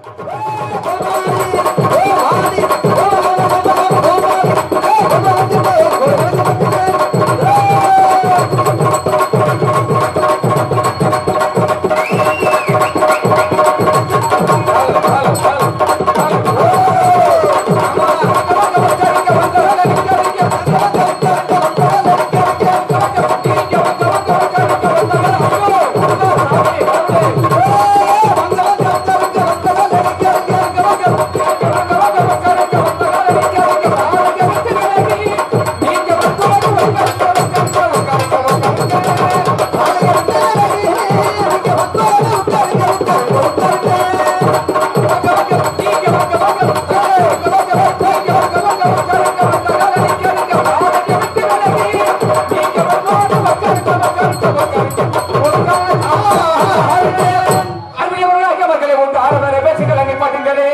அருமையுள்ள மக்களை உண்டு ஆரம்பர பேசுங்கள் அங்கே பாட்டுங்களே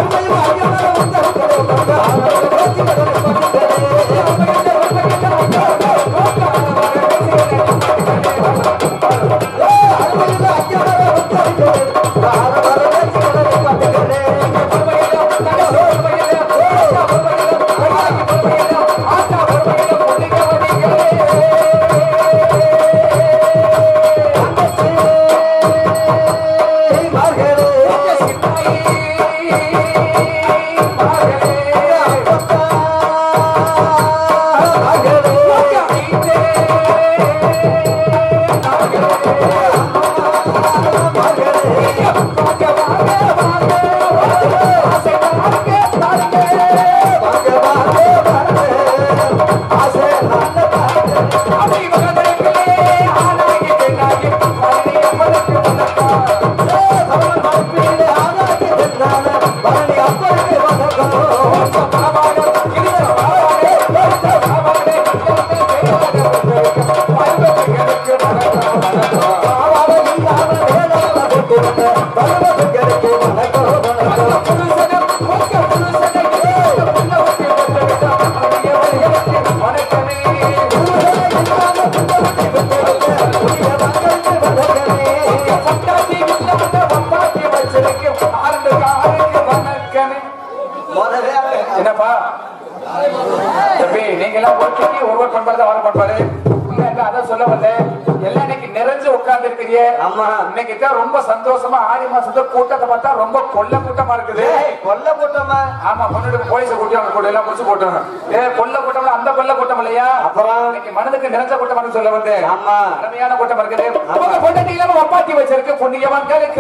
என்னப்பா தம்பி நீங்க எல்லாம் ஒருத்தருக்கு ஒருவர் பண்பாடு தான் வர பண்பாடு இல்ல இல்ல அதான் சொல்ல வந்தேன் எல்லாம் இன்னைக்கு நிறைஞ்சு உட்கார்ந்து இருக்கிறீங்க ஆமா. இன்னைக்கு தான் ரொம்ப சந்தோஷமா ஆடி மாசத்துல கூட்டத்தை பார்த்தா ரொம்ப கொல்ல கூட்டமா இருக்குது ஏய், கொல்ல கூட்டமா ஆமா பொண்ணுக்கு போலீஸ கூட்டி அவங்க கூட எல்லாம் முடிச்சு போட்டாங்க ஏ கொல்ல கூட்டம் அந்த கொல்ல கூட்டம் இல்லையா அப்புறம்? இன்னைக்கு மனதுக்கு நிறைஞ்ச கூட்டம்னு சொல்ல வந்தேன் ஆமா. அருமையான கூட்டம் இருக்குது உங்க பொண்டாட்டி இல்லாம ஒப்பாத்தி வச்சிருக்கு புண்ணியவான் கேளு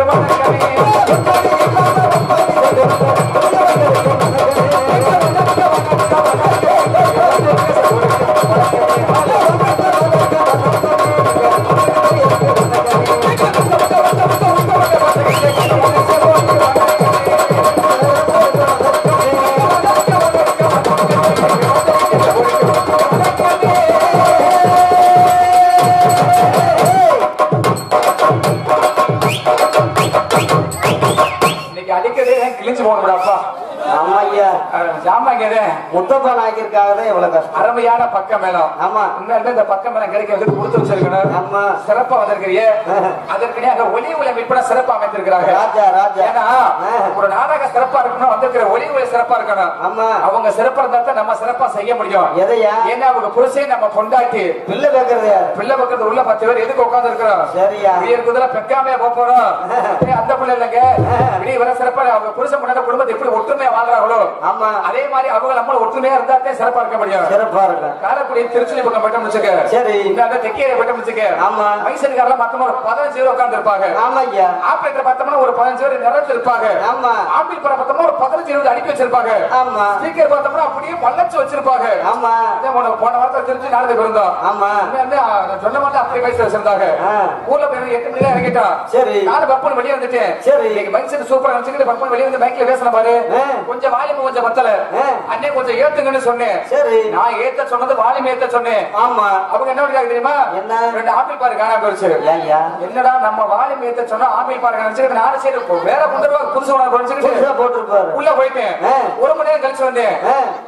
இன்னைக்கு அடிக்கடி கிழிஞ்சு போகணும்டாப்பா ஆமா ஐயா ஜாமாங்க முத்தப்பா நாய்க்கிற்காக தான் இவ்வளவு கஷ்டம் அருமையான பக்க மேளம் ஆமா. இன்னும் இந்த பக்க மேளம் கிடைக்கிறதுக்கு கொடுத்து வச்சிருக்கணும் ஆமா. சிறப்பா வந்திருக்கிறியே அதற்கு அங்க ஒலி ஒளி விற்பனை சிறப்பா அமைத்திருக்கிறாங்க ராஜா ராஜா ஏன்னா ஒரு நாடக சிறப்பா இருக்கணும் வந்திருக்கிற ஒலி ஒளி சிறப்பா இருக்கணும் ஆமா. அவங்க சிறப்பா இருந்தா தான் நம்ம சிறப்பா செய்ய முடியும் எதையா ஏன்னா அவங்க புருஷன் நம்ம பொண்டாட்டி பிள்ளை கேக்குறது யாரு பிள்ளை பக்கத்துல உள்ள பத்து பேர் எதுக்கு உட்கார்ந்து இருக்கிறோம் சரியா. இருக்குதுல பெக்காமே போக போறோம் ஏய், அந்த பிள்ளை இல்லைங்க இப்படி வர சிறப்பா அவங்க புருஷன் பொண்டாட்டி குடும்பத்தை எப்படி ஒற்றுமையா வாழ்றாங்களோ ஆமா அதே மாதிரி அவங்க நம்ம ஒற்றுமையா இருந்தாத்தே சிறப்பா இருக்க முடியும் சிறப்பா இருக்கேன் காரைக்குடி திருச்சி பக்கம் பட்டம் வச்சுக்க சரி. இந்த அந்த தெக்கேரி பட்டம் வச்சுக்க ஆமா. மைசன்காரெல்லாம் மொத்தமா ஒரு பதினஞ்சு பேர் உட்கார்ந்து இருப்பாங்க ஆமா ஐயா ஆப்பரேட்டர் பார்த்தோம்னா ஒரு பதினஞ்சு பேர் நிறத்து இருப்பாங்க ஆமா. ஆம்பிள் படம் பார்த்தோம்னா ஒரு பதினஞ்சு இருபது அடிக்கி வச்சிருப்பாங்க ஆமா ஸ்பீக்கர் பார்த்தோம்னா அப்படியே பள்ளச்சு வச்சிருப்பாங்க ஆமா இதே போன போன வாரத்தை திருச்சி நாடகம் இருந்தோம் ஆமா இங்க வந்து, ஆ, நான் சொன்ன மாதிரி அப்படியே வயசு வச்சிருந்தாங்க ஆ. ஊர்ல போய் எட்டு மணி இறங்கிட்டான் சரி. நானும் பப்பன் வெளியே வந்துட்டேன் சரி. இன்னைக்கு மைக் செட் சூப்பரா நினைச்சுக்கிட்டு பப்பன் வெளியே வந்து பைக்ல பேசின பாரு ஆ. கொஞ்சம் வாலிம கொஞ்சம் பத்தல ஆ. அண்ணே கொஞ்சம் ஏத்துங்கன்னு சொன்னேன் சரி நான் ஏத்த சொன்னது வாலிம ஏத்த சொன்னேன் ஆமா அவங்க என்ன பண்ணிருக்காங்க தெரியுமா என்ன? ரெண்டு ஆப்பிள் பாரு காணாம போயிடுச்சு ஏன்யா என்னடா நம்ம வாலிம ஏத்த சொன்னா ஆப்பிள் பாரு நினைச்சுக்கிட்டு நாலு சைடு வேற கொண்டு வருவாங்க புதுசு உணவு புதுசா நினைச்சுக்கிட்டு போட்டிருப்பாரு உள்ள போயிட்டேன் ஆ. ஒரு மணி நேரம் கழிச்சு வந்தேன் ஆ.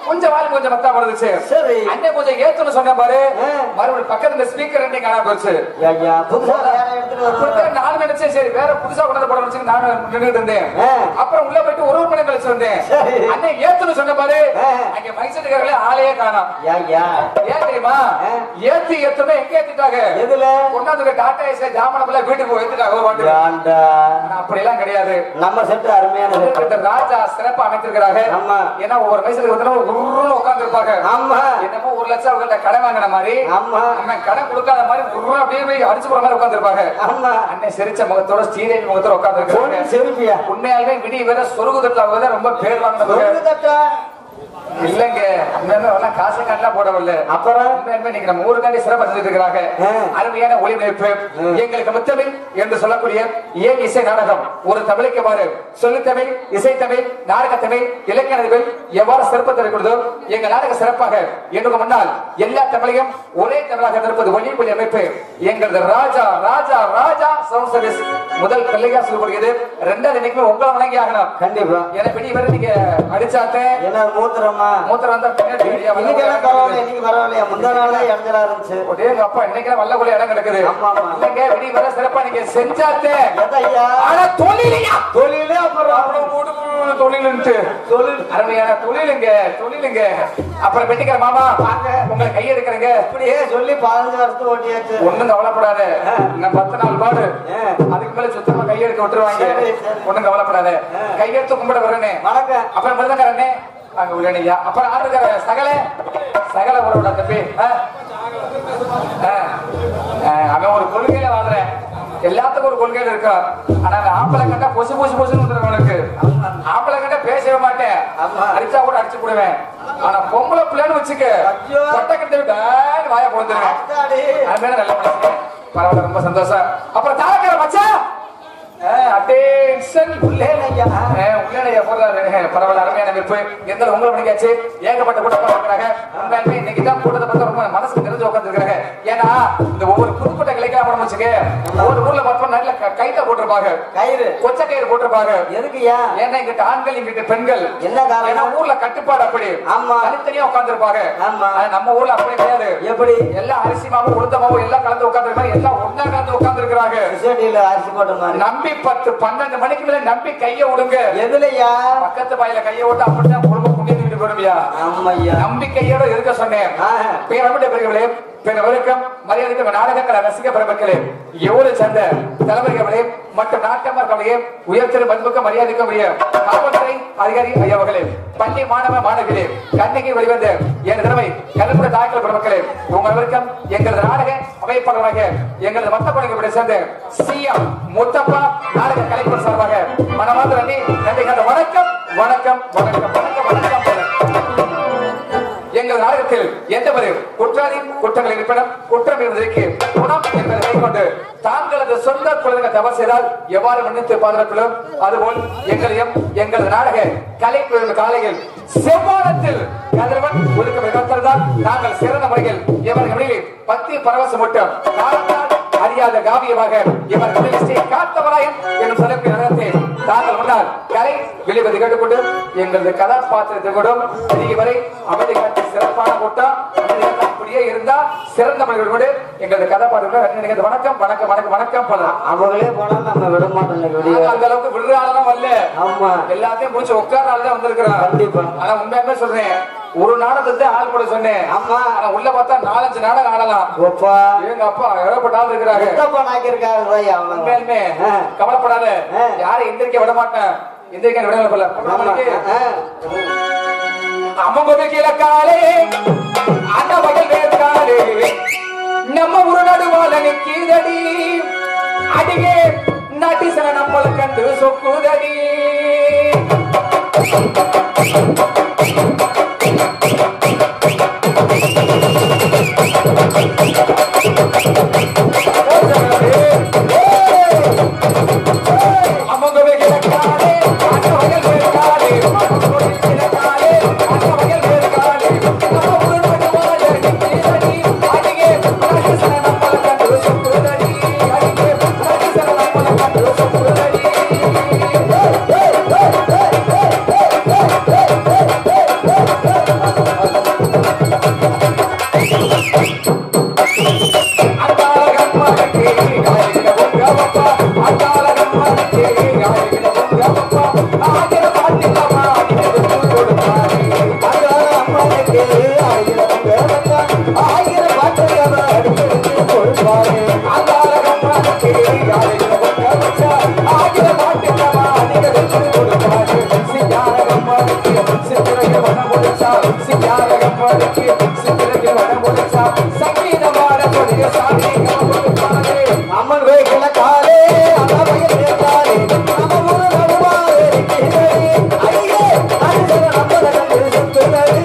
கொஞ்சம் வாலி கொஞ்சம் மத்தா படுதுச்சு சரி. அண்ணன் கொஞ்சம் ஏத்துன்னு சொன்ன பாரு ஆ. மறுபடியும் பக்கத்துல ஸ்பீக்கர் ரெண்டையும் காணாம போச்சு ஐயா புதுசா வேற எடுத்துட்டு அப்படித்தான் வருவாங்க நானும் நினைச்சேன் சரி வேற புதுசா கொண்டு வந்து படம் வச்சு நானும் நின்றுட்டு இருந்தேன் ஆ. அப்புறம் உள்ள போயிட்டு ஒரு ஒரு மணி கழிச்சு வந்தேன் சரி. அண்ணன் ஏத்துன்னு சொன்ன பாரு ஆ. அங்க மைசெட்டுக்காரங்களே ஆளையே காணோம் ஐயா ஏன் தெரியுமா ஆ. ஏத்து ஏத்துமே எங்க ஏத்திட்டாங்க எதுல கொண்டாந்து டாடா ஏசில ஜாமான பிள்ளை வீட்டுக்கு போய் ஏத்துட்டாங்க ஒரு வாட்டி. ஏன்டா ஆனா அப்படி எல்லாம் கிடையாது நம்ம செட்டு அருமையான செட்டு இந்த ராஜா சிறப்பா அமைத்திருக்கிறாங்க ஆமா. ஏன்னா ஒவ்வொரு வயசுல வந்து உருன்னு உட்கார்ந்து இருப்பாங்க ஆமா என்னமோ ஒரு லட்சம் அவங்கள்ட்ட கடன் வாங்கின மாதிரி ஆமா நம்ம கடன் கொடுக்காத மாதிரி உருன்னு அப்படியே போய் அடிச்சு போற மாதிரி உட்கார்ந்து இருப்பாங்க ஆமா அண்ணன் சிரிச்ச முகத்தோட ஸ்ரீதேவி முகத்தோட உட்கார்ந்து பொண்ணு இருக்காங்க செருப்பியா உண்மையாலுமே விடி வேற சொருகு தட்டுல அவங்க தான் ரொம்ப பேர் வாங்கினவங்க பொண்ணு தட்டா இல்லங்க உண்மையுமே எல்லாம் காசு காட்டலாம் போடவில்லை அப்புறம் உண்மையுமே நீங்க நம்ம ஊருக்காண்டி சிறப்பு செஞ்சுட்டு இருக்கிறாங்க ஆ. அருமையான ஒளிபரப்பு எங்களுக்கு முத்தமிழ் என்று சொல்லக்கூடிய ஏன் இசை நாடகம் ஒரு தமிழுக்கு எவ்வாறு சொல்லுத்தமிழ் இசைத்தமிழ் நாடகத்தமிழ் இலக்கிய தமிழ் எவ்வாறு சிறப்பு தரக்கூடதோ எங்க நாடக சிறப்பாக எனக்கு முன்னால் எல்லா தமிழையும் ஒரே தமிழாக இருப்பது ஒளி ஒளி அமைப்பு எங்களது ராஜா ராஜா ராஜா சவுண்ட் சர்வீஸ் முதல் பிள்ளையா சொல்லக்கூடியது ரெண்டாவது இன்னைக்கு உங்களை வழங்கி ஆகணும் கண்டிப்பா ஏன்னா விடி வரை நீங்க அடிச்சாத்தே என்ன மூத்திரமா மூத்தர் வந்தா பின்னாடி வெளியே வல்ல இன்னைக்கு எல்லாம் கொலை பரவாயில்ல இன்னைக்கு பரவாயில்லையா முந்தா நாளே இறஞ்சலா இருந்துச்சு ஒரே எங்க அப்பா இன்னைக்கு வல்லக்குள்ள இடம் கிடக்குது ஆமா, ஆமா. இல்லைங்க விடி வர சிறப்பா நீங்க செஞ்சாத்தே எதையா ஆனா தொழிலையா தொழிலே அப்புறம் அப்புறம் மூடு மூடு தொழிலுன்ட்டு தொழில் அருமையான தொழிலுங்க தொழிலுங்க அப்புறம் வெட்டிக்கிற மாமா வாங்க உங்களை கையெடுக்கிறேங்க இப்படியே சொல்லி பதினஞ்சு வருஷத்துக்கு ஓட்டியாச்சு ஒண்ணும் கவலைப்படாத இன்னும் பத்து நாள் பாடு ஆ. அதுக்கு மேல சுத்தமா கையெடுக்க விட்டுருவாங்க சரி, சரி. ஒண்ணும் கவலைப்படாத கையெடுத்து கும்பிட வரனே வணக்கம் அப்புறம் மிருதங்காரனே அங்க உள்ளனையா அப்புறம் ஆடுகிற சகல சகல உறவுடா தம்பி ஆ? ஆ. ஆ, அவன் ஒரு கொள்கையில வாழ்றேன் எல்லாத்துக்கும் ஒரு கொள்கையில இருக்கான் ஆனா அந்த ஆம்பளை கண்டா பொசு பொசு பொசுன்னு வந்துடும் அவனுக்கு ஆம்பளை கண்டா பேசவே மாட்டேன் ஆமா. அடிச்சா கூட அடிச்சு போடுவேன் ஆனா பொம்பளை பிள்ளைன்னு வச்சுக்க ஐயோ. கொட்டை கட்டி விட்டு வாய போந்துருவேன் அத்தாடி. அது மேல நல்ல மனசு பரவாயில்ல ரொம்ப சந்தோஷம் அப்புறம் தாக்கற மச்சான் அட்டேன்ஷன் உள்ளேனையா. உள்ளேனையா போடுறாரு பரவாயில்ல அருமையான அமைப்பு எந்த உங்களை மணிக்காச்சு ஏகப்பட்ட கூட்டம் இருக்கிறாங்க உண்மையாலுமே இன்னைக்கு தான் கூட்டத்தை பார்த்து ரொம்ப மனசு நிறைஞ்சு உட்காந்துருக்காங்க ஏன்னா இந்த ஒவ்வொரு புதுக்கோட்டை கிளைக்கா போன வச்சுக்க ஒவ்வொரு ஊர்ல பார்த்தோம் நல்ல க- கைத்த போட்டிருப்பாங்க கயிறு கொச்ச கயிறு போட்டிருப்பாங்க எதுக்குயா ஏன்னா இங்கிட்ட ஆண்கள் இங்கிட்ட பெண்கள் என்ன காரணம்? ஏன்னா ஊர்ல கட்டுப்பாடு அப்படி ஆமா. தனித்தனியா உட்கார்ந்திருப்பாங்க ஆமா. ஆனா நம்ம ஊர்ல அப்படி கிடையாது எப்படி எல்லாம் அரிசி மாவு உளுந்த மாவு எல்லாம் கலந்து உட்கார்ந்து எல்லாம் ஒண்ணா கலந்து உட்கார்ந்து இருக்கிறாங்க விசேட்டியில அரிசி போட்ட மாதிரி நம்பி பத்து பன்னெண்டு மணிக்கு மேல நம்பி கைய விடுங்க எதுலயா பக்கத்து பாயில கைய விட்டு அப்படிதான் குடும்பம் புண்ணியத்து வீட்டு போயிருமியா ஆமாய்யா நம்பிக்கையோட இருக்க சொன்னேன் ஆ. பேரமிட்ட பெரியவர்களே பிற வணக்கம் மரியாதைக்கு நாடகக்கலை ரசிக பெருமக்களே எவ்வளவு சண்டை தலைவர்களே மற்றும் நாட்டமர்களே உயர்த்திரு மதிப்புக்கு மரியாதைக்கும் உரிய காவல்துறை அதிகாரி ஐயாவர்களே பள்ளி மாணவ மாணவிகளே கண்ணிக்கு வெளிவந்த என் திறமை கலப்புற தாய்கள் பெருமக்களே உங்கள் வணக்கம் எங்களது நாடக அமைப்பாளராக எங்களது மத்த பணிகளை சேர்ந்த சிஎம் முத்தப்பா நாடக கலைக்குழு சார்பாக மனமார்ந்த நன்றி நன்றி கண்ட வணக்கம் வணக்கம் வணக்கம் வணக்கம் வணக்கம் வணக்கம் எங்கள் நாடகத்தில் எந்த ஒரு குற்றாதி குற்றங்கள் இருப்பினும் குற்றம் இருந்ததற்கு குணம் என்பதை கொண்டு தாங்களது சொந்த குழந்தைகள் தவறு செய்தால் எவ்வாறு மன்னித்து பாதுகாக்கிறோ அதுபோல் எங்களையும் எங்களது நாடக கலை குழு காலையில் செவ்வானத்தில் கதிரவன் ஒதுக்கும் இடத்தில் தான் நாங்கள் சிறந்த முறையில் இவர்கள் இடையில் பக்தி பரவசம் மட்டும் காலத்தால் அறியாத காவியமாக இவர் ஸ்ரீ காத்தவராயன் என்னும் சொல்லக்கூடிய நடனத்தை தாங்கள் முன்னால் கலை வெளிவது கேட்டுக்கொண்டு எங்களது கதாபாத்திரத்தை கூட இதுவரை அமைதி காட்டி சிறப்பான கூட்டம் அமைதி காத்து அப்படியே இருந்தா சிறந்த மனிதர்களோடு எங்களது கதாபாத்திரம் நினைக்கிறது வணக்கம் வணக்கம் வணக்கம் வணக்கம் பண்ணலாம் அவங்களே போனா நம்ம விட மாட்டோம் இன்னைக்கு விடிய அந்த அளவுக்கு விடுற ஆளெல்லாம் வரல ஆமா எல்லாத்தையும் முடிச்சு உட்கார ஆள் தான் வந்திருக்கிறான் கண்டிப்பா. ஆனா உண்மையாவே சொல்றேன் ஒரு நாடகத்தை ஆள் கூட சொன்னேன் ஆமா. ஆனா உள்ள பார்த்தா நாலஞ்சு நாடகம் ஆடலாம் ஒப்பா எங்க அப்பா ஏகப்பட்ட ஆள் இருக்கிறாங்க எத்தப்பா நாக்கிருக்காங்க அவங்க உண்மையாலுமே ஆ. கவலைப்படாத ஆ. யாரும் எந்திரிக்க விட மாட்டேன் எந்திரிக்க விட போல ஆமா ஆ. அம்மங்க கீழே காலே அந்த வகல் வேர்க்காலே நம்ம ஒரு நடுவால நிக்கிதடி அடியே நாட்டி சில நம்மள கண்டு சொக்குதடி அம்மங்க கீழே காலே அந்த வகல் வேர்க்காலே அம்மங்க கீழே காலே அந்த வகல் வேர்க்காலே நம்ம ஒரு நடுவால நிக்கிதடி அடியே நாட்டி சில நம்மள கண்டு சொக்குதடி அடியே நாட்டி சில நம்மள கண்டு சொக்குதடி அம்மன் வேகில காலே அண்ணாமையில் கேட்டாரே நம்ம ஊரு நடுவாரே ஐயே அது நம்ம கண்டு சுத்துறது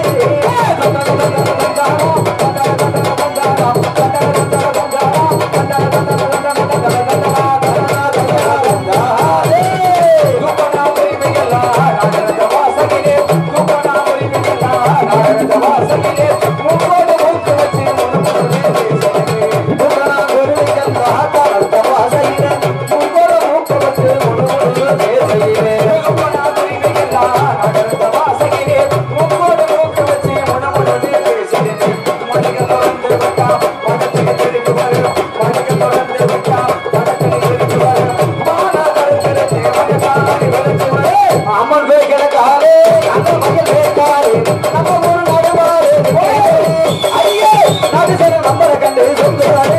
அம்மன் வேகில காலே அண்ணாமையில் கேட்டாரே நம்ம ஊரு நடுவாரே ஐயே அது நம்ம கண்டு சுத்துறது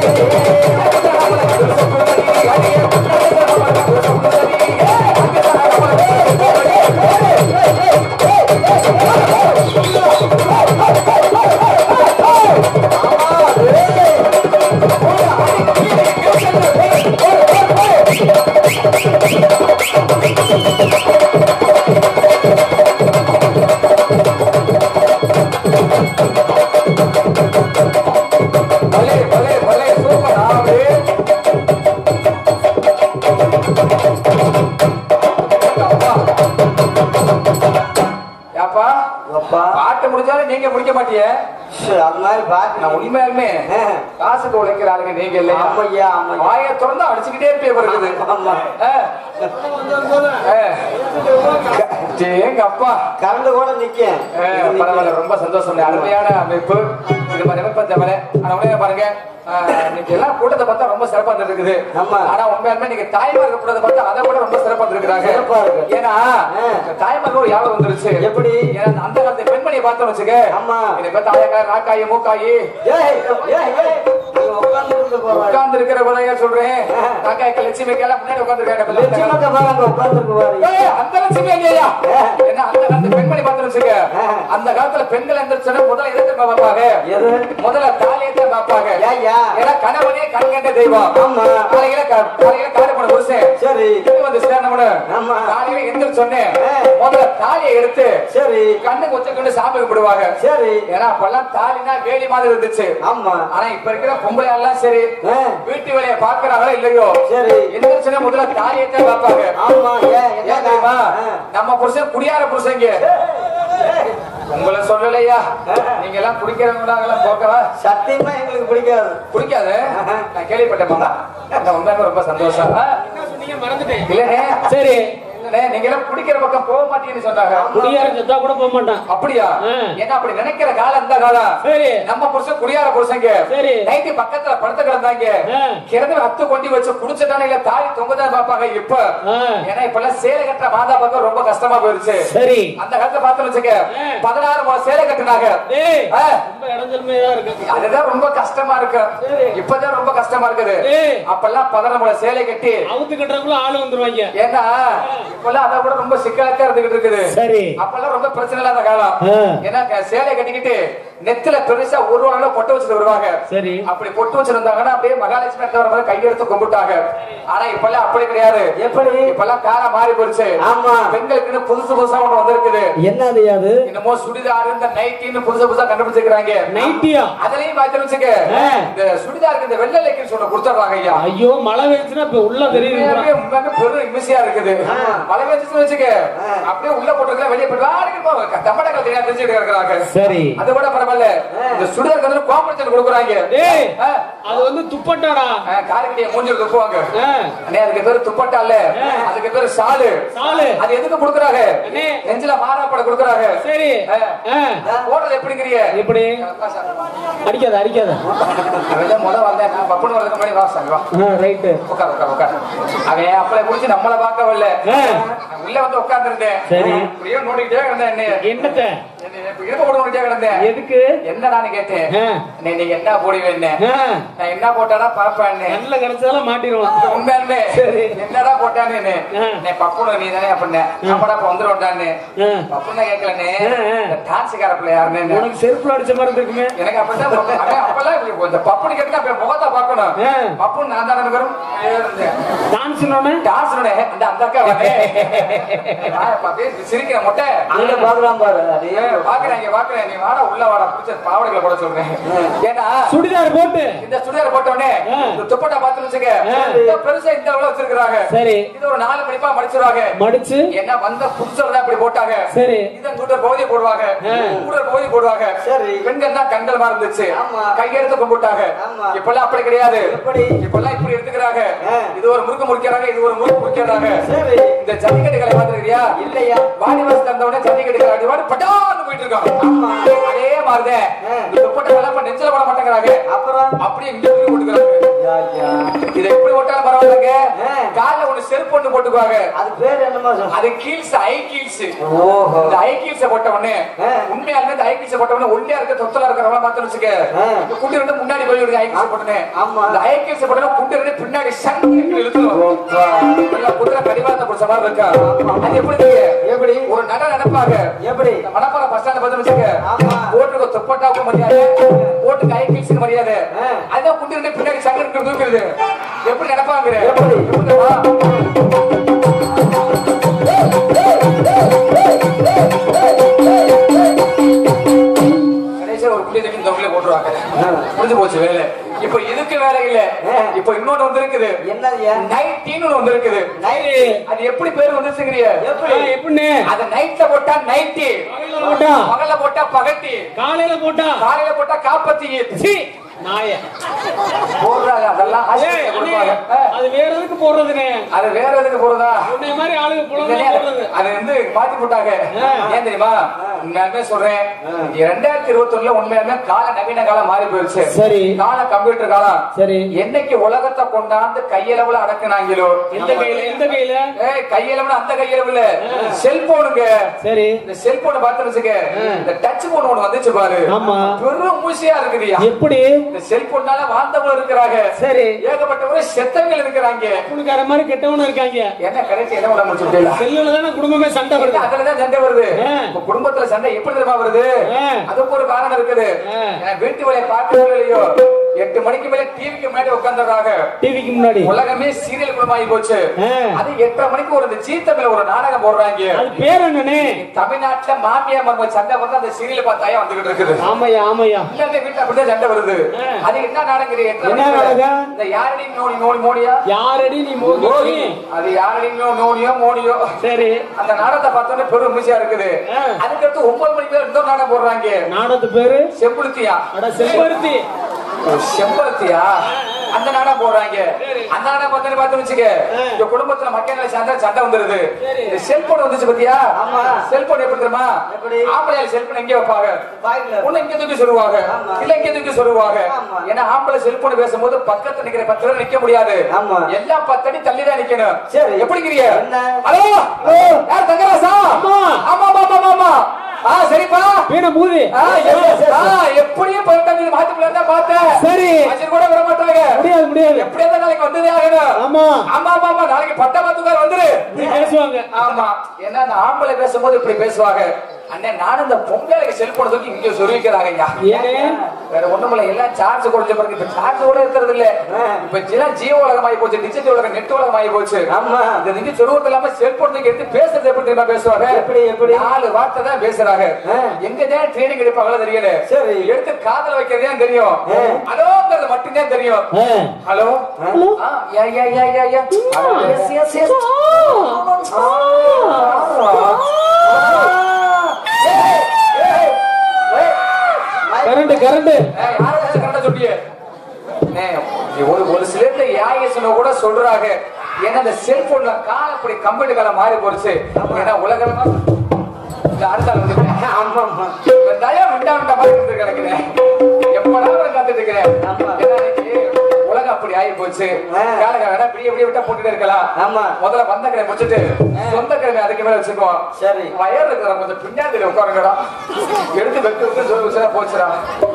பலே பலே பலே சூப்பர் ஆவே ஏப்பா அப்பா பாட்டு முடிஞ்சாலும் நீங்க முடிக்க மாட்டியே சரி, அது மாதிரி பாத்து நான் உண்மையாலுமே காசுக்கு உழைக்கிற ஆளுங்க நீங்க இல்லையா ஆமையா ஆமையா வாயை திறந்து அடிச்சுக்கிட்டே இருப்பே வருது ஆமா எங்க அப்பா கரண்ட் கூட நிக்கேன் அஹ், பரவாயில்ல ரொம்ப சந்தோஷம் அருமையான அமைப்பு இது மாதிரி அமைப்பை தவிர ஆனா உடனே பாருங்க அஹ், நீங்க எல்லாம் கூட்டத்தை பார்த்தா ரொம்ப சிறப்பா இருக்குது ஆமா. ஆனா உண்மையாலுமே நீங்க தாய்மார்கள் கூட்டத்தை பார்த்தா அதை விட ரொம்ப சிறப்பா இருக்கிறாங்க சிறப்பா இருக்கு. ஏன்னா ஆ. இந்த தாய்மார்கள் ஒரு யாழ் வந்துருச்சு எப்படி? ஏன்னா அந்த காலத்து பெண்மணியை பார்த்தோம் வச்சுக்க ஆமா. இதை பார்த்து தாயக்காய் ராக்காயி மூக்காயி ஏய் ஏய் ஏய் நீங்க உட்கார்ந்து போறாங்க உட்கார்ந்து இருக்கிற குறையா சொல்றேன் ராக்காய்க்கு லட்சுமி எல்லாம் முன்னாடி உட்கார்ந்து லட்சுமி அக்கா பாருங்க உட்கார்ந்து போறாங்க ஏய், அந்த லட்சுமி இல்லையா என்ன அந்த காலத்து பெண்மணி பார்த்து வச்சுக்க அந்த காலத்துல பெண்கள் எந்திரிச்சோன்னா முதல்ல எதை தெரியுமா பார்ப்பாங்க எது முதல்ல தாலியை தான் பார்ப்பாங்க ஏய்யா ஏன்னா கணவனே கண்கண்ட தெய்வம் ஆமா. காலையில க- காலையில காலை போன புருஷன் சரி இது வந்து சேரணும்னு ஆமா. காலையில எந்திரிச்சு சொன்னேன் ஆ. முதல்ல தாலியை எடுத்து சரி கண்ணு கொச்ச கொண்டு சாமி கும்பிடுவாங்க சரி ஏன்னா அப்பெல்லாம் தாலினா வேலி மாதிரி இருந்துச்சு ஆமா ஆனா இப்ப இருக்கிற பொம்பளை எல்லாம் சரி ஆ, வீட்டு வேலையை பாக்குறாங்களோ இல்லையோ சரி எந்திரிச்சுன்னா முதல்ல தாலியை தான் பார்ப்பாங்க ஆமா ஏன் ஏன் என்ன தெரியுமா நம்ம புருஷன் குடியார புருஷங்க உங்களை சொல்லலையா நீங்க எல்லாம் குடிக்கிறவங்களாம் போக்கவா சத்தியமா எங்களுக்கு பிடிக்காது குடிக்காது நான் கேள்விப்பட்டேன் மாமா நான் உண்மையாக ரொம்ப சந்தோஷம் ஆ? இல்லனே சரி இல்லனே நீங்க எல்லாம் குடிக்கிற பக்கம் போக மாட்டீங்கன்னு சொன்னாங்க குடியார செத்தா கூட போக மாட்டான் அப்படியா ஆ. ஏன்னா அப்படி நினைக்கிற காலம் இந்த காலம் சரி நம்ம புருஷன் குடியார புருஷங்க சரி. நைட்டு பக்கத்துல படுத்து கிடந்தாங்க ஆ. கிறந்து அத்து கொண்டு வச்சு குடிச்சிட்டானே இல்ல தாலி தொங்கதான் பாப்பாங்க இப்ப ஆ. ஏன்னா இப்ப எல்லாம் சேலை கட்டுற மாதா பக்கம் ரொம்ப கஷ்டமா போயிருச்சு சரி அந்த காலத்துல பார்த்தோம் வச்சுக்க ஆ. பதினாறு முறை சேலை கட்டுனாங்க டேய் ஆ. ரொம்ப இடஞ்சல்மையா இருக்கு அதுதான் ரொம்ப கஷ்டமா இருக்கு சரி. இப்பதான் ரொம்ப கஷ்டமா இருக்குது ஏய். அப்பெல்லாம் பதினாறு முறை சேலை கட்டி அவுத்து கட்டுறதுக்குள்ள ஆளு வந்துருவாங்க ஏன்னா இப்பெல்லாம் அதை விட ரொம்ப சிக்கலாக்கா இருந்துகிட்டு இருக்குது சரி அப்பெல்லாம் ரொம்ப பிரச்சனை இல்லாத காலம் ஆ. ஏன்னா க- சேலை கட்டிக்கிட்டு நெத்தில பெருசா ஒரு அளவு பொட்டு வச்சுட்டு வருவாங்க சரி அப்படி பொட்டு வச்சிருந்தாங்கன்னா அப்படியே மகாலட்சுமி எடுத்து வர மாதிரி கையெடுத்து கும்பிட்டாங்க ஆனா இப்பெல்லாம் அப்படி கிடையாது எப்படி இப்பெல்லாம் காலம் மாறி போயிருச்சு ஆமா. பெண்களுக்குன்னு புதுசு புதுசா ஒண்ணு வந்திருக்குது என்னது அது என்னமோ சுடிதார் இந்த நைட்டின்னு புதுசு புதுசா கண்டுபிடிச்சிருக்காங்க நைட்டியா அதுலயும் பாத்து வச்சுக்க ஆ. இந்த சுடிதாருக்கு இந்த வெள்ளை லைக்குன்னு சொல்ல கொடுத்துறாங்க ஐயா ஐயோ மழை பெய்ஞ்சுன்னா இப்ப உள்ள தெரியுது உண்மையாவே உண்மையாவே பெரும் இமிசியா இருக்குது மழை பெஞ்சிச்சு வச்சுக்க அப்படியே உள்ள போட்டுருக்கல வெளியே போட்டு தமிழக தெரியாது தெரிஞ்சுட்டு இருக்கிறாங்க சரி அது கூட பரவாயில்ல இந்த சுடிதாருக்கு வந்து காம்படிஷன் கொடுக்குறாங்க டேய் ஆ, அது வந்து துப்பட்டாடா ஆ, காரைக்குடியை மூஞ்சில் துப்புவாங்க ஆ, அண்ணே அதுக்கு பேரு துப்பட்டா இல்ல அதுக்கு பேரு சாலு சாலு. அது எதுக்கு கொடுக்குறாங்க அண்ணே. நெஞ்சில மாறாப்பட கொடுக்குறாங்க சரி ஆ. ஆ, போடுறது எப்படிங்கிறிய எப்படி அடிக்காத அடிக்காத அவன் முத வந்தேன் நான் பப்புனு வரதுக்கு முன்னாடி வா சாமி வா ரைட்டு உட்கார் உட்கார் உட்கார் அவன் அப்பளை குடிச்சு நம்மள பார்க்கவில்லை ஆ. உள்ள வந்து உட்கார்ந்து இருந்தேன் சரி. இப்படியே நோண்டிக்கிட்டே கிடந்தேன் என்னைய என்னத்த என்னைய இப்ப இருக்க போட்டு நோண்டிட்டே கிடந்தேன் எதுக்கு என்னடான்னு கேட்டேன் ஆ. நீ நீங்க என்ன போடுவேன் ஆ, நான் என்ன போட்டாடா பாப்பேன் நல்ல கிடைச்சாலும் மாட்டிடுவான் உண்மையாலுமே சரி. என்னடா போட்டான்னு ஆ. நீ பப்புனு நீ தானே அப்படின்ன அப்படா இப்ப வந்துருட்டான்னு ஆ. பப்புன்னு கேட்கலன்னு ஆ, ஆ. இந்த டான்ஸுக்கார பிள்ளை யாருன்னு உனக்கு செருப்புல அடிச்ச மாதிரி இருக்குமே எனக்கு அப்படிதான் முகம். அவன் அப்பெல்லாம் இப்படி இந்த பப்புனு கேட்டா அப்ப முகத்தை பார்க்கணும் ஆ. பப்புன்னு நான் தானே வரும் டான்ஸ் ஒண்ணு டான்ஸ் அந்த அந்த அக்கா வந்து நான் இப்ப அப்படியே சிரிக்கிற மொட்டை அங்க பாக்குறான் பாரு அதே ஏய், பாக்குறேன் இங்க பாக்குறேன் நீ வாடா உள்ள வாடா பிடிச்ச பாவடைகளை போட சொல்றேன் ஏன்னா சுடிதார் போட்டு இந்த சுடிதார் போட்ட உடனே ஆ. இந்த துப்பட்டா பார்த்து வச்சுக்க ஆ. இந்த பெருசா இந்த அளவுல வச்சிருக்காங்க சரி இது ஒரு நாலு மணிப்பா மடிச்சிருவாங்க மடிச்சு என்ன வந்த புதுசர் தான் இப்படி போட்டாங்க சரி இதன் கூட்ட பகுதி போடுவாங்க ஆ. கூட பகுதி போடுவாங்க சரி. பெண்கள் தான் கண்கள் மாதிரி இருந்துச்சு ஆமா. கையெடுத்து கும்பிட்டாங்க ஆமா. இப்பெல்லாம் அப்படி கிடையாது எப்படி? இப்பெல்லாம் இப்படி எடுத்துக்கிறாங்க ஆ. இது ஒரு முறுக்கு முறிக்கிறாங்க இது ஒரு முறுக்கு முறிக்கிறாங்க சரி இந்த ஜல்லிக்கட்டுகளை பார்த்துருக்கியா இல்லையா வாடி வாசல் தந்த உடனே ஜல்லிக்கட்டு அடி வாடி பட்டான்னு போயிட்டு இருக்காங்க ஆமா அதே மாதிரிதான் ஆ. இந்த துப்பட்டை எல்லாம் இப்ப நெஞ்சில போட மாட்டேங்கிறாங்க அப்புறம் அப்படியே இங்க தூக்கி போட்டுக்கிறாங்க யா, யா. இதை எப்படி போட்டாலும் பரவாயில்லைங்க ஆ. கால்ல ஒண்ணு செருப்பு ஒண்ணு போட்டுக்குவாங்க அது பேர் என்னமா சொல் அது கீல்ஸ் ஐ கீல்ஸ் ஓஹோ இந்த ஐ கீல்ஸ போட்ட உடனே ஆ. உண்மையாலுமே இந்த ஐ கீல்ஸ போட்ட உடனே ஒல்லியா இருக்க தொத்தலா இருக்கிறவங்க பார்த்து வச்சுக்க ஆ. இந்த குண்டு ரெண்டு முன்னாடி போய் விடுங்க ஐ கீல்ஸ் போட்டனே ஆமா. இந்த ஐ கீல்ஸ் போட்டா குண்டு ரெண்டு பின்னாடி சங்கி இழுத்துரும் ஓப்பா. நல்லா குதிரை கடிவாளத்தை பிடிச்ச மாதிரி இருக்கா அது எப்படி இருக்கு? எப்படி ஒரு நட நடப்பாங்க எப்படி இந்த மணப்பாறை பஸ் ஸ்டாண்ட் பார்த்து வச்சுக்க ஆமா. போட்டுருக்க துப்பட்டாவுக்கு மரியாதை போட்டு கை கீழ்ஸுக்கு மரியாதை ஆ. அதான் குண்டு ரெண்டு பின்னாடி சங்கி இருக்கு தூக்குறது எப்படி நடப்பாங்க எப்படி? எப்படிமா? கடைசியா ஒரு புள்ளி தூக்கி இந்த உள்ள போட்டுருவாங்க முடிஞ்சு போச்சு வேலை இப்ப இதுக்கு வேலை இல்ல இப்ப இன்னொன்னு வந்திருக்குது என்னதுயா நைட்டின்னு ஒண்ணு வந்திருக்குது நைட்டு அது எப்படி பேர் வந்துச்சுங்கிறிய எப்படி எப்படின்னு அது நைட்ல போட்டா நைட்டி காலையில போட்டா பகல்ல போட்டா பகட்டி காலையில போட்டா காலையில போட்டா காப்பத்தி சீ, நாய போடுறாங்க அதெல்லாம் ஏய், ஆஸ்பத்திரியில அண்ணே, கொடுப்பாங்க ஆ, அது வேற எதுக்கு போடுறதுனே அது வேற எதுக்கு போறதா உன்னை மாதிரி ஆளுங்க புலம்பு இல்லையா? போடுறது அது வந்து மாத்தி போட்டாங்க ஆ. ஏன் தெரியுமா உண்மையாலுமே சொல்றேன் ரெண்டாயிரத்தி இருபத்தி ஒண்ணுல உண்மையாலுமே கால நவீன காலம் மாறி போயிருச்சு சரி கால கம்ப்யூட்டர் காலம் சரி என்னைக்கு உலகத்தை கொண்டாந்து கையளவுல அடக்குனாங்களோ இந்த கையில இந்த கையில ஏய் கையளவுல அந்த கையளவுல செல்போனுங்க சரி இந்த செல்போனை பார்த்து வச்சுக்க இந்த டச் போன் ஒண்ணு வந்துச்சு பாரு ஆமா. பெரும் மூசியா இருக்குதுயா எப்படி இந்த செல்போன்னால வாழ்ந்தவங்க இருக்கிறாங்க சரி ஏகப்பட்டவங்க செத்தவங்க இருக்கிறாங்க புழுக்கார மாதிரி கெட்டவனும் இருக்காங்க என்ன கடைசி என்ன பண்ண முடிச்சு செல்லுல தானே குடும்பமே சண்டை வருது அதுலதான் சண்டை வருது ஆ. இப்ப குடும்பத்துல சண்டை எப்படி தெரியுமா வருது ஆ. அதுக்கு ஒரு காரணம் இருக்குது ஆ. என் வீட்டு வேலையை பார்க்கவே இல்லையோ எட்டு மணிக்கு மேல டிவிக்கு முன்னாடி உட்காந்துடுறாங்க டிவிக்கு முன்னாடி உலகமே சீரியல் குடும்பமாகி போச்சு ஆ. அது எட்டரை மணிக்கு ஒரு இந்த ஜீ தமிழ்ல ஒரு நாடகம் போடுறாங்க அது பேர் என்னனே தமிழ்நாட்டுல மாமியா மருமக சண்டை வந்து அந்த சீரியல் பார்த்தாயா வந்துகிட்டு இருக்குது ஆமையா ஆமையா எல்லாமே வீட்டுல அப்படிதான் சண்டை வருது ஆ. அது என்ன நாடகம் எட்டரை என்ன மணிக்கு மேல? நாடகம்? இந்த யாரடி நோடி நோடி மோடியா யாரடி நீ மோகி அது யாரடி நோ- நோடியோ மோடியோ சரி அந்த நாடகத்தை பார்த்தோன்னே பெரும் மிசியா இருக்குது ஆ. அதுக்கடுத்து ஒன்பது மணிக்கு மேல இன்னொரு நாடகம் போடுறாங்க நாடத்து பேரு செம்புளுத்தியா அட செம்பருத்தி செம்பருத்தியா அந்த நாடகம் போடுறாங்க அந்த நாடகம் பார்த்தோன்னு பார்த்து வச்சுக்க ஆ. இந்த குடும்பத்துல மக்கள் சண்டை சண்டை வந்துருது சரி. இந்த செல்போன் வந்துச்சு பாத்தியா ஆமா. செல்போன் எப்படி தெரியுமா எப்படி? ஆம்பளையால செல்போன் எங்க வைப்பாங்க பாய்ல ஒண்ணு இங்க தூக்கி சொல்லுவாங்க ஆமா. இல்ல இங்க தூக்கி சொல்லுவாங்க ஆமா. ஏன்னா ஆம்பளை செல்போன் பேசும்போது பக்கத்துல நிக்கிற பத்து பேர் நிக்க முடியாது ஆமா. எல்லாம் பத்தடி தள்ளி தான் நிக்கணும் சரி. எப்படிங்கிறிய என்ன? ஹலோ யார் தங்கராசா அம்மா. ஆமா ஆமா ஆமா ஆமா ஆ சரிப்பா வீண மூதி ஆ, எப்- ஆ, எப்படியும் பதினெட்டாம் தேதி மாத்தி தான் பார்த்தேன் சரி அஜய் கூட வர மாட்டாங்க முடியாது முடியாது எப்படியா இருந்தாலும் நாளைக்கு வந்ததே ஆகணும் ஆமா ஆமா ஆமா ஆமா நாளைக்கு பட்ட பாத்துக்கார் வந்துரு இப்படி பேசுவாங்க ஆமா ஏன்னா அந்த ஆம்பளை பேசும்போது இப்படி பேசுவாங்க அண்ணே நானும் இந்த பொங்கலுக்கு செல்போன் தூக்கி இங்க சொல்லிக்கிறாங்க ஐயா ஏனே வேற ஒண்ணுமில்ல எல்லாம் சார்ஜ் குறைஞ்ச பிறகு இப்ப சார்ஜ் கூட இருக்கிறது இல்ல இப்ப எல்லாம் ஜியோ உலகம் ஆகி போச்சு டிஜிட்டல் உலகம் நெட் உலகம் ஆகி போச்சு ஆமா. இந்த நீங்க சொல்லுவது இல்லாம செல்போன் தூக்கி எடுத்து பேசுறது எப்படி தெரியுமா பேசுவாங்க எப்படி, எப்படி? நாலு வார்த்தை தான் பேசுறாங்க ஆ. எங்க தான் ட்ரைனிங் எடுப்பாங்களோ தெரியல சரி. எடுத்து காதல வைக்கிறதே தெரியும் ஆ. ஹலோங்கிறது மட்டும்தான் தெரியும் ஆ. Hello hello. ஆ, yeah yeah yeah yeah yeah hello, yes, yes, yes. ஏய், ஏய், ஏய். கரண்ட் கரண்ட் ஏய், யாரை வச்சு கரெக்டா சொல்லியே? ஏய், ஒரு ஒரு சிலர்ல யாயசன கூட சொல்றாங்க ஏன்னா இந்த செல்போன்ல கால அப்படி கம்ப்யூட்டர் காலம் மாறி போச்சு ஏன்னா உலகமா இந்த அடுத்தாள் வந்து ஆமா ஆமா இந்த தயா விண்டா விண்டா மாதிரி இருந்து கிடக்குறேன் எப்படா நான் காத்துட்டு இருக்கிறேன் ஆமா. ஏன்னா இன்னைக்கு உலகம் அப்படி ஆகி போச்சு போச்சு ஆ. காலக வேணா பிடிய பிடிய விட்டா போட்டுட்டே இருக்கலாம் ஆமா. முதல்ல வந்த கடை முடிச்சுட்டு சொந்த கடை அதுக்கு மேல வச்சுக்கோ சரி. வயர் இருக்கிற கொஞ்சம் பின்னாடி உட்காருங்கடா எடுத்து வெட்டு விட்டு சொல்லி வச்சுனா போச்சுடா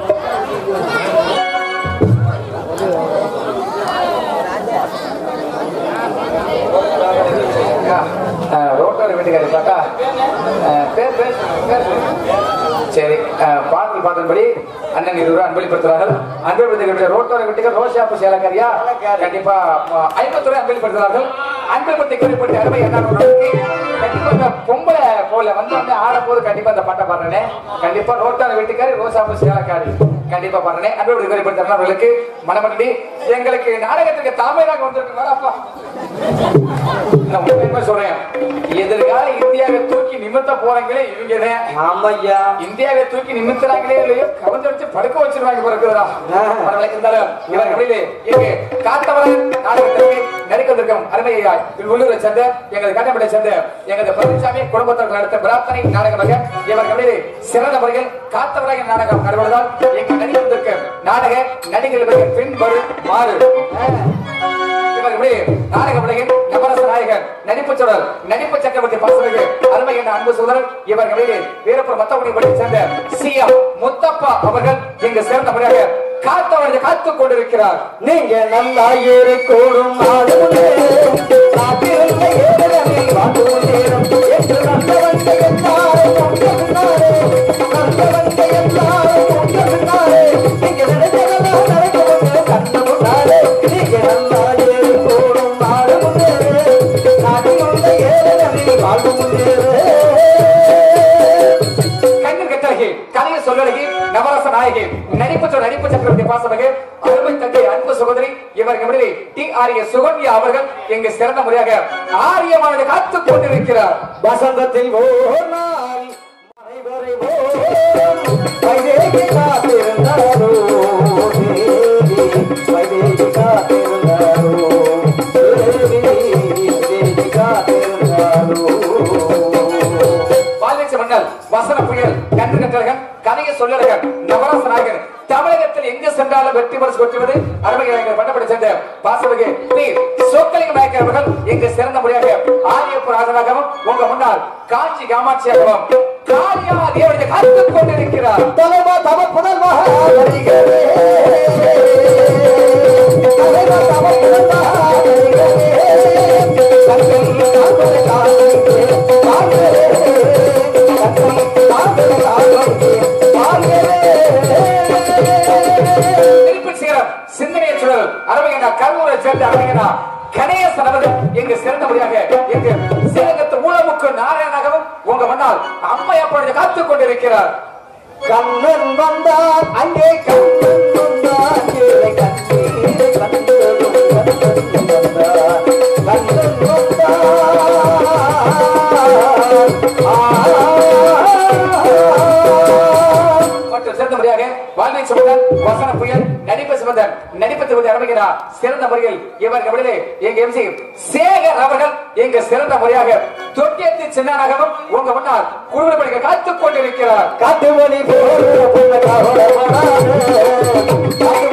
ரோட்டோட வீட்டுக்காரி பார்த்தா அஹ், பேர் பேர் பேர் சரி அஹ், பாடல் பாடல்படி அண்ணன் இருவரும் அன்பளிப்படுத்துகிறார்கள் அன்பளிப்படுத்த ரோட்டோட வீட்டுக்கு ரோஷாப்பு சேலக்காரியா சேலக்காரி. கண்டிப்பா அஹ், ஐம்பது ரூபாய் அன்பளிப்படுத்துகிறார்கள் அன்பளிப்படுத்தி கேள்விப்பட்ட அருமை என்ன கண்டிப்பா இந்த பொம்பளை போல வந்து வந்து ஆடும் போது கண்டிப்பா இந்த பாட்டை பாடுறேனே கண்டிப்பா ரோட்டான வீட்டுக்காரி ரோசாப்பு சேலக்காரி கண்டிப்பா பாடுறேன் அன்பளிப்படுத்தி கேள்விப்படுத்துறவர்களுக்கு மனமண்டி எங்களுக்கு நாடகத்துக்கு தலைமையாக வந்திருக்கிறார் அப்பா நான் உண்மையுமே சொல்றேன் எதிர்கால இந்தியாவை தூக்கி நிமித்த போறாங்களே இவங்கதான் ஆமையா இந்தியாவை தூக்கி நிமித்துறாங்களே இல்லையோ கவர்ந்து வச்சு படுக்க வச்சிருவாங்க பிறகுதா பரவாயில்ல இருந்தாலும் இவர் எப்படிலே இங்கு காத்தவரன் நாடகத்திற்கு நடிக்க வந்திருக்கும் அருமை ஐயா உள்ளூரை சேர்ந்த எங்கள் கட்டப்படை சேர்ந்த எங்களது பழனிசாமி குடும்பத்திற்கு நடத்த பிரார்த்தனை நாடகமாக இவர் எப்படிலே சிறந்த முறையில் காத்தவராக நாடகம் நடுவதால் எங்கள் நடிக்க வந்திருக்கும் நாடக நடிகர்கள் பின்வரும் மாறு இவர் இப்படி நாடக உலகின் நவரச நாயகர் நடிப்பு சுடர் நடிப்பு சக்கரவர்த்தி பாசமிகு அருமை என்ற அன்பு சோதரர் இவர் வெளியில் வீரப்பூர் மத்தகுடி படி சேர்ந்த சி எம் முத்தப்பா அவர்கள் இங்கு சேர்ந்த முறையாக காத்தவரை காத்துக் கொண்டிருக்கிறார் நீங்க நல்லா ஏறி கூடும் நாடு காத்திருந்த ஏழனில் வாழ்ந்து நேரம் என்று நந்தவந்த எல்லாரும் உங்க பின்னாரே நந்தவந்த எல்லாரும் உங்க பின்னாரே நீங்க நினைச்சதெல்லாம் நடக்கும் கண்ண முன்னாலே நீங்க நல்லா ஏறி கூடும் நாடு முன்னேறு நாட்டிலுள்ள ஏழனில் வாழ்வு முன்னேறு கண்ணீர் கட்டழகி கலைய சொல்லழகி நவரச நாயகி நடிப்பு சுடர் நடிப்பு சக்கரவர்த்தி பாசமிகு அருமை தங்கை அன்பு சகோதரி இவர் எப்படி டி ஆரிய சுகன்யா அவர்கள் இங்கு சிறந்த முறையாக ஆரியமானது காத்துக் கொண்டிருக்கிறார் வசந்தத்தில் ஓர் நாள் மறைவரை ஓர் வைதேகி காத்திருந்தாரோ தேவி வைதேகி காத்திருந்தாரோ தேவி தேவி காத்திருந்தாரோ வால்மீகி மன்னர் வசன புயல் கன்று கட்டழகன் கதையை சொல்லழகன் நவரச நாயகன் தமிழகத்தில் எங்கு சென்றாலும் வெற்றி பரிசு கொட்டுவது அருமைகள் பண்ணப்படி சேர்ந்த பாசமிகு டி சொக்கலிங்க நாயக்கர் அவர்கள் இங்கு சிறந்த முறையாக ஆரியப்பூர் ஆசனாகவும் உங்க முன்னால் காஞ்சி காமாட்சியாகவும் காளியா தேவனை காத்துக் கொண்டிருக்கிறார் தலைவா தவ புதல்வா வருகிறே தலைவா தவ புதல்வா வருகிறே கண்கள் காண்பது காண்பது வாழ்கிறே கண்கள் காண்பது காண்பது வாழ்கிறே திருப்பி சேரம் சிந்தனையை சுழல் அருமையனா கல்லூரை சேர்ந்த அருமையனா கணேசன் அவர்கள் இங்கு சிறந்த முறையாக இங்கு சிறகத்து மூலமுக்கு நாராயணாகவும் உங்க முன்னால் அம்மை அப்பொழுது காத்துக் கொண்டிருக்கிறார் கண்ணன் வந்தான் அங்கே கண்ணன் வந்தான் ஏழை கண்ணீரை கண்டதும் கண்ணன் வந்தான் கண்ணன் வந்தான் ஆ மற்றும் சிறந்த முறையாக வாழ்வை சுமந்தன் வசன புயல் நடிப்பு சுமந்தன் நடிப்பு தொகுதி ஆரம்பிக்கிறார் சிறந்த முறையில் இவர் கபடியிலே எங்க எம்சி சேகர் அவர்கள் எங்க சிறந்த முறையாக தொட்டியத்து சின்னனாகவும் உங்க முன்னால் குழுவில் படிக்க காத்துக் கொண்டிருக்கிறார் காட்டு மணி போல பொண்ண கவலை காட்டு